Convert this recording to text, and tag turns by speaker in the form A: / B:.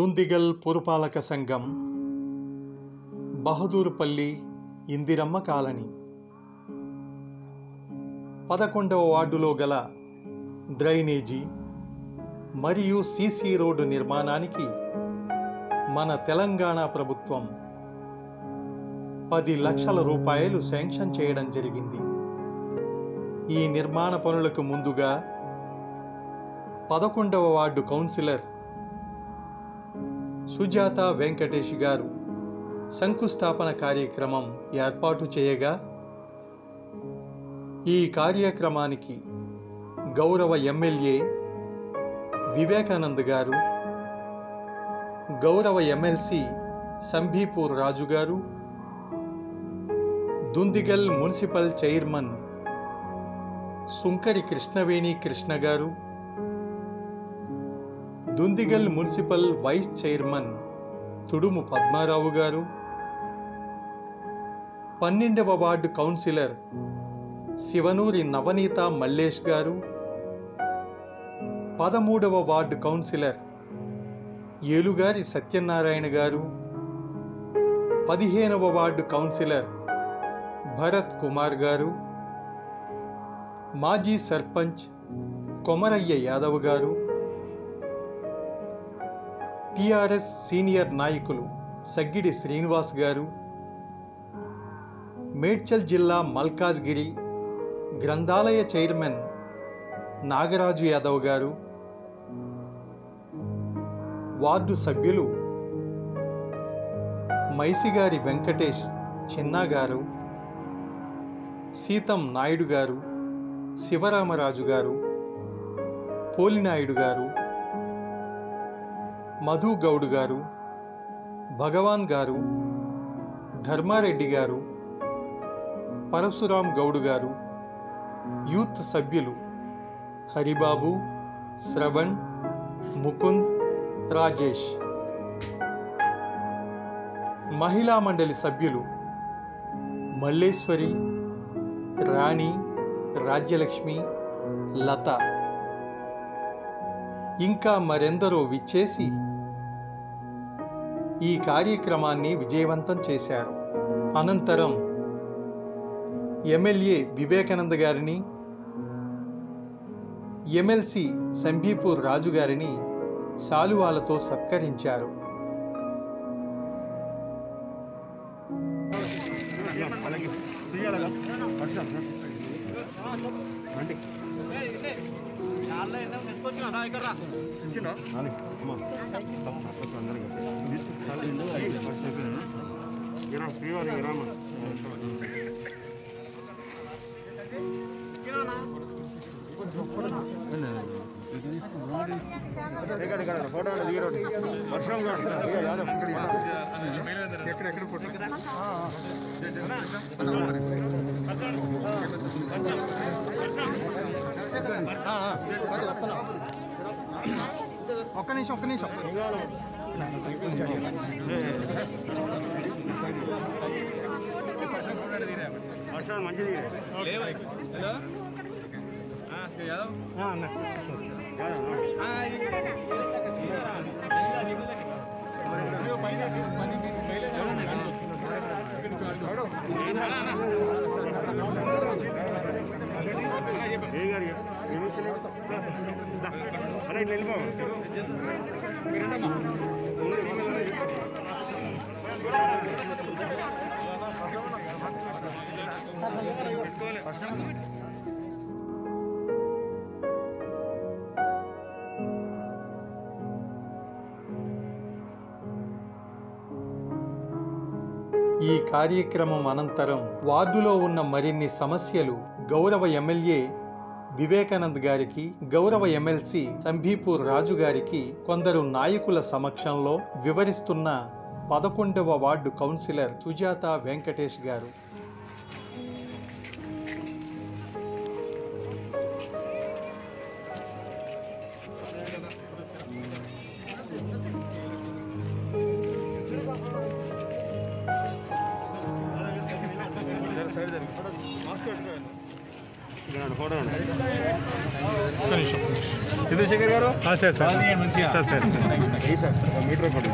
A: దుందిగల్ పురపాలక సంఘం బహదూరుపల్లి ఇందిరమ్మ కాలనీ పదకొండవ వార్డులో గల డ్రైనేజీ మరియు సీసీ రోడ్డు నిర్మాణానికి మన తెలంగాణ ప్రభుత్వం పది లక్షల రూపాయలు శాంక్షన్ చేయడం జరిగింది ఈ నిర్మాణ పనులకు ముందుగా పదకొండవ వార్డు కౌన్సిలర్ సుజాత వెంకటేష్ గారు శంకుస్థాపన కార్యక్రమం ఏర్పాటు చేయగా ఈ కార్యక్రమానికి గౌరవ ఎమ్మెల్యే వివేకానంద్ గారు గౌరవ ఎమ్మెల్సీ సంభీపూర్ రాజు గారు దుందిగల్ మున్సిపల్ చైర్మన్ సుంకరి Krishnaveni Krishna garu Dundigal municipal vice chairman Thudumu Padmarao garu పన్నెండవ వార్డు కౌన్సిలర్ శివనూరి నవనీత మల్లేష్ గారు పదమూడవ వార్డు కౌన్సిలర్ ఏలుగారి సత్యనారాయణ గారు పదిహేనవ వార్డు కౌన్సిలర్ భరత్ కుమార్ గారు మాజీ సర్పంచ్ కొమరయ్య యాదవ్ గారు టిఆర్ఎస్ సీనియర్ నాయకులు సగ్గిడి శ్రీనివాస్ గారు మేడ్చల్ జిల్లా మల్కాజ్గిరి గ్రంథాలయ చైర్మన్ నాగరాజు యాదవ్ గారు వార్డు సభ్యులు మైసిగారి వెంకటేష్ చిన్నా గారు సీతం నాయుడు గారు శివరామరాజు గారు పోలినాయుడు గారు మధు గౌడ్ గారు భగవాన్ గారు ధర్మారెడ్డి గారు పరశురాం గౌడ్ గారు యూత్ సభ్యులు హరిబాబు శ్రవణ్ ముకుంద్ రాజేష్ మహిళా మండలి సభ్యులు మల్లేశ్వరి రాణి రాజ్యలక్ష్మి లత ఇంకా మరెందరో విచ్చేసి ఈ కార్యక్రమాన్ని విజయవంతం చేశారు అనంతరం ఎమ్మెల్యే వివేకానంద గారిని ఎమ్మెల్సీ సంభీపూర్ రాజు గారిని శాలువాలతో సత్కరించారు
B: ఫోటో దిగరోడి వర్షం యాదవ్
C: ఒక్క నిమిషం ఒక్క నిమిషం
B: వర్షం మంచిది యాదవ్ ఏ గారు అరే ఇట్లా వెళ్ళిపో
A: ఈ కార్యక్రమం అనంతరం వార్డులో ఉన్న మరిన్ని సమస్యలు గౌరవ ఎమ్మెల్యే వివేకానంద్ గారికి గౌరవ ఎమ్మెల్సీ సంభీపూర్ రాజు గారికి కొందరు నాయకుల సమక్షంలో వివరిస్తున్న పదకొండవ వార్డు కౌన్సిలర్ సుజాత వెంకటేష్ గారు
B: సైడ్ జరిగి మాస్క్ పెట్టుకోండి ఫోటో అండి
A: ఒక్క నిమిషం
C: చంద్రశేఖర్ గారు
A: ఆ, సార్ సార్ సార్ సార్
B: ఈ సార్ ఒక మీటర్ ఒకటి